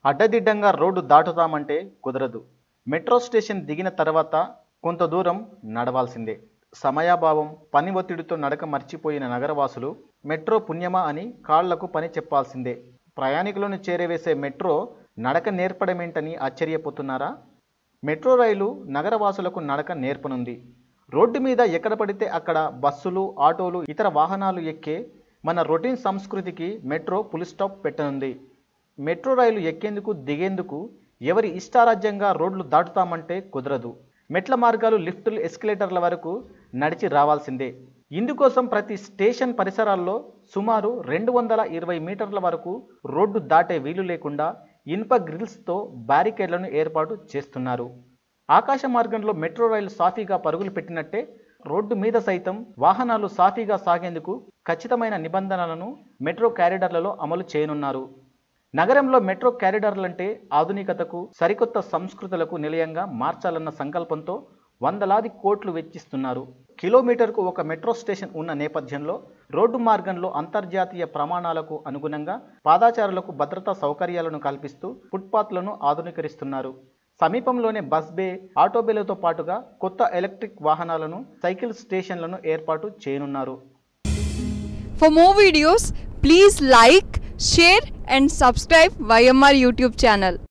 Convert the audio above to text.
అడ్డదిడ్డంగా రోడ్డు దాటుతామంటే కుదరదు metro station దిగిన తర్వాత కొంత దూరం నడవాల్సిందే సమయాభావం పని ఒత్తిడితో నడక మర్చిపోయిన నగరవాసులు మెట్రో పుణ్యమా అని కాళ్లకు పని చెప్పాల్సిందే ప్రయాణికులను చేరవేసే మెట్రో నడక నేర్పడమేంటని ఆశ్చర్యపోతున్నారా మెట్రో రైలు నగరవాసులకు నడక నేర్పనుంది రోడ్డు మీద ఎక్కడ పడితే అక్కడ బస్సులు ఆటోలు ఇతర వాహనాలు ఎక్కే మన రొటీన్ సంస్కృతికి మెట్రో పులి స్టాప్ పెట్టనుంది మెట్రో రైలు ఎక్కేందుకు దిగేందుకు ఎవరి ఇష్టారాజ్యంగా రోడ్లు దాటుతామంటే కుదరదు మెట్ల మార్గాలు లిఫ్టులు ఎస్కలేటర్ల వరకు నడిచి రావాల్సిందే ఇందుకోసం ప్రతి స్టేషన్ పరిసరాల్లో సుమారు రెండు వందల ఇరవై మీటర్ల వరకు రోడ్డు దాటే వీలు లేకుండా ఇనుప గ్రిల్స్తో బ్యారికేడ్లను ఏర్పాటు చేస్తున్నారు ఆకాశ మార్గంలో మెట్రో రైలు సాఫీగా పరుగులు పెట్టినట్టే రోడ్డు మీద సైతం వాహనాలు సాఫీగా సాగేందుకు ఖచ్చితమైన నిబంధనలను మెట్రో క్యారిడర్లలో అమలు చేయనున్నారు నగరంలో మెట్రో క్యారిడర్లంటే ఆధునికతకు సరికొత్త సంస్కృతులకు నిలయంగా మార్చాలన్న సంకల్పంతో వందలాది కోట్లు వెచ్చిస్తున్నారు కిలోమీటర్కు ఒక మెట్రో స్టేషన్ ఉన్న నేపథ్యంలో రోడ్డు మార్గంలో అంతర్జాతీయ ప్రమాణాలకు అనుగుణంగా పాదాచారులకు భద్రతా సౌకర్యాలను కల్పిస్తూ ఫుట్పాత్లను ఆధునీకరిస్తున్నారు సమీపంలోనే బస్ బే ఆటోబేలతో పాటుగా కొత్త ఎలక్ట్రిక్ వాహనాలను సైకిల్ స్టేషన్లను ఏర్పాటు చేయనున్నారు For more videos, please like, share and subscribe YMR YouTube channel.